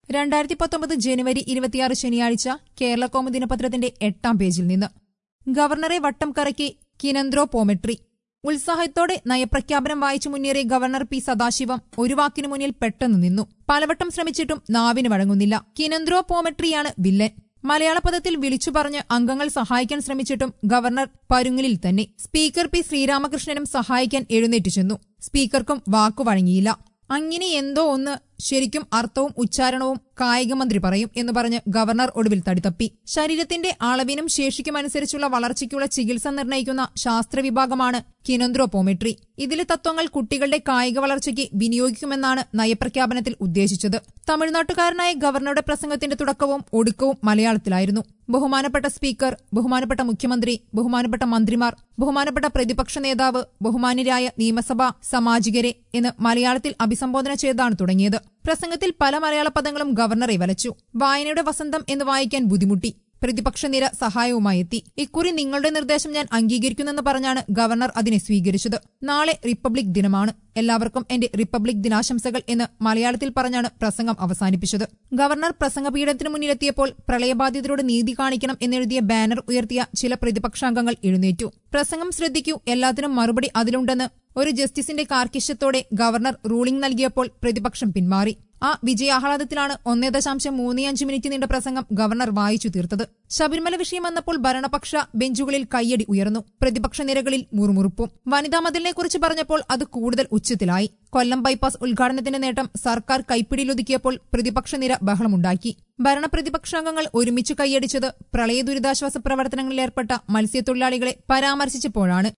രണ്ടായിരത്തി പത്തൊമ്പത് ജനുവരി ഇരുപത്തിയാറ് ശനിയാഴ്ച കേരള കോമ ദിനപത്രത്തിന്റെ എട്ടാം പേജിൽ നിന്ന് ഗവർണറെ വട്ടം കറക്കി കിനന്ത്രോപോമെട്രി ഉത്സാഹത്തോടെ നയപ്രഖ്യാപനം വായിച്ചു മുന്നേറിയ ഗവർണർ പി സദാശിവം ഒരു വാക്കിനു മുന്നിൽ പെട്ടെന്ന് നിന്നു പലവട്ടം ശ്രമിച്ചിട്ടും നാവിന് വഴങ്ങുന്നില്ല കിനന്ത്രോപോമെട്രിയാണ് വില്ലൻ മലയാള പദത്തിൽ വിളിച്ചു പറഞ്ഞ് അംഗങ്ങൾ സഹായിക്കാൻ ശ്രമിച്ചിട്ടും ഗവർണർ പരുങ്ങലിൽ തന്നെ സ്പീക്കർ പി ശ്രീരാമകൃഷ്ണനും സഹായിക്കാൻ എഴുന്നേറ്റ് ചെന്നു സ്പീക്കർക്കും വാക്കു വഴങ്ങിയില്ല അങ്ങനെ എന്തോ ഒന്ന് ശരിക്കും അർത്ഥവും ഉച്ചാരണവും കായികമന്ത്രി പറയും എന്ന് പറഞ്ഞ് ഗവർണർ ഒടുവിൽ തടിതപ്പി ശരീരത്തിന്റെ അളവിനും ശേഷിക്കും അനുസരിച്ചുള്ള വളർച്ചയ്ക്കുള്ള ചികിത്സ നിർണ്ണയിക്കുന്ന ശാസ്ത്രവിഭാഗമാണ് കിനന്ത്രോപോമെട്രി ഇതിലെ തത്വങ്ങൾ കുട്ടികളുടെ കായിക വളർച്ചയ്ക്ക് വിനിയോഗിക്കുമെന്നാണ് നയപ്രഖ്യാപനത്തിൽ ഉദ്ദേശിച്ചത് തമിഴ്നാട്ടുകാരനായ ഗവർണറുടെ പ്രസംഗത്തിന്റെ തുടക്കവും ഒടുക്കവും മലയാളത്തിലായിരുന്നു ബഹുമാനപ്പെട്ട സ്പീക്കർ ബഹുമാനപ്പെട്ട മുഖ്യമന്ത്രി ബഹുമാനപ്പെട്ട മന്ത്രിമാർ ബഹുമാനപ്പെട്ട പ്രതിപക്ഷ നേതാവ് ബഹുമാന്യരായ നിയമസഭാ സാമാജികരെ എന്ന് മലയാളത്തിൽ അഭിസംബോധന ചെയ്താണ് തുടങ്ങിയത് പ്രസംഗത്തിൽ പല മലയാള പദങ്ങളും ഗവർണറെ വലച്ചു വായനയുടെ വസന്തം എന്ന് വായിക്കാൻ ബുദ്ധിമുട്ടി പ്രതിപക്ഷ നിര സഹായവുമായി എത്തി ഇക്കുറി നിങ്ങളുടെ നിർദ്ദേശം ഞാൻ അംഗീകരിക്കുന്നെന്ന് പറഞ്ഞാണ് ഗവർണർ അതിനെ സ്വീകരിച്ചത് നാളെ റിപ്പബ്ലിക് ദിനമാണ് എല്ലാവർക്കും എന്റെ റിപ്പബ്ലിക് ദിനാശംസകൾ എന്ന് മലയാളത്തിൽ പറഞ്ഞാണ് പ്രസംഗം അവസാനിപ്പിച്ചത് ഗവർണർ പ്രസംഗപീഠത്തിന് മുന്നിലെത്തിയപ്പോൾ പ്രളയബാധിതരോട് നീതി കാണിക്കണം എന്നെഴുതിയ ബാനർ ഉയർത്തിയ ചില പ്രതിപക്ഷാംഗങ്ങൾ എഴുന്നേറ്റു പ്രസംഗം ശ്രദ്ധിക്കൂ എല്ലാത്തിനും മറുപടി അതിലുണ്ടെന്ന് ഒരു ജസ്റ്റിസിന്റെ കാർക്കിഷ്യത്തോടെ ഗവർണർ റൂളിംഗ് നൽകിയപ്പോൾ പ്രതിപക്ഷം പിന്മാറി ആ വിജയാഹ്ലാദത്തിലാണ് ഒന്നേ ദശാംശം മൂന്ന് അഞ്ച് മിനിറ്റ് നീണ്ട പ്രസംഗം ഗവർണർ വായിച്ചു തീർത്തത് ശബരിമല വിഷയം വന്നപ്പോൾ ഭരണപക്ഷ ബെഞ്ചുകളിൽ കയ്യടി ഉയർന്നു പ്രതിപക്ഷ നിരകളിൽ മുറുമുറുപ്പും വനിതാ മതിലിനെക്കുറിച്ച് പറഞ്ഞപ്പോൾ അത് കൂടുതൽ ഉച്ചത്തിലായി കൊല്ലം ബൈപ്പാസ് ഉദ്ഘാടനത്തിന്റെ നേട്ടം സർക്കാർ കൈപ്പിടിയിലൊതുക്കിയപ്പോൾ പ്രതിപക്ഷ നിര ബഹളമുണ്ടാക്കി ഭരണപ്രതിപക്ഷാംഗങ്ങൾ ഒരുമിച്ച് കൈയടിച്ചത് പ്രളയ ദുരിതാശ്വാസ പ്രവർത്തനങ്ങളിൽ ഏർപ്പെട്ട മത്സ്യത്തൊഴിലാളികളെ പരാമർശിച്ചപ്പോഴാണ്